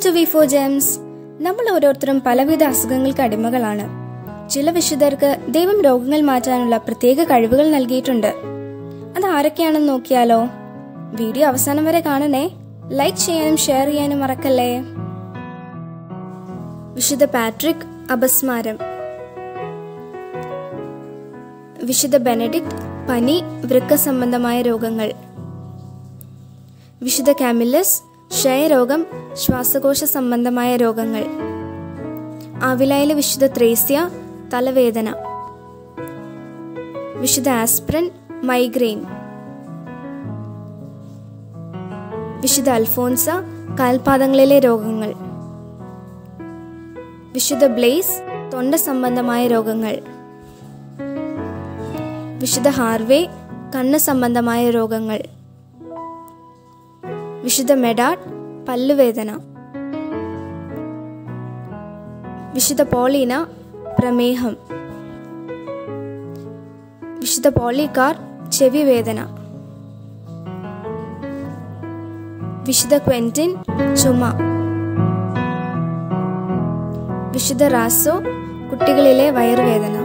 to V four Gems നമ്മൾ ഓരോരുത്തരും പലവിധ അസുഖങ്ങൾക്ക് അടിമകളാണ് ചില വിശുദ്ധർക്ക് ദൈവം രോഗങ്ങൾ മാറ്റാനുള്ള പ്രത്യേക കഴിവുകൾ നൽകിയിട്ടുണ്ട് അത് ആരൊക്കെയാണെന്ന് നോക്കിയാലോ വീഡിയോ അവസാനം വരെ കാണണേ ലൈക്ക് ചെയ്യാനും ഷെയർ ചെയ്യാനും മറക്കല്ലേ വിശുദ്ധ പാട്രിക് അപസ്മാരം വിശുദ്ധ ബെനഡിക്ട് പനി വൃക്ക സംബന്ധമായ രോഗങ്ങൾ വിശുദ്ധ കാമില്ലസ് ക്ഷയരോഗം ശ്വാസകോശ സംബന്ധമായ രോഗങ്ങൾ ആവിലായിലെ വിശുദ്ധ ത്രേസ്യ തലവേദന വിശുദ്ധ ആസ്പ്രൻ മൈഗ്രെയിൻ വിശുദ്ധ അൽഫോൻസ കാൽപാദങ്ങളിലെ രോഗങ്ങൾ വിശുദ്ധ ബ്ലേസ് തൊണ്ട സംബന്ധമായ രോഗങ്ങൾ വിശുദ്ധ ഹാർവേ കണ്ണ് സംബന്ധമായ രോഗങ്ങൾ വിശുദ്ധ മെഡാട്ട് പല്ലുവേദന വിശുദ്ധ പോളീന പ്രമേഹം വിശുദ്ധ പോളിക്കാർ ചെവി വേദന വിശുദ്ധ ക്വെന്റിൻ ചുമ വിശുദ്ധ റാസോ കുട്ടികളിലെ വയറുവേദന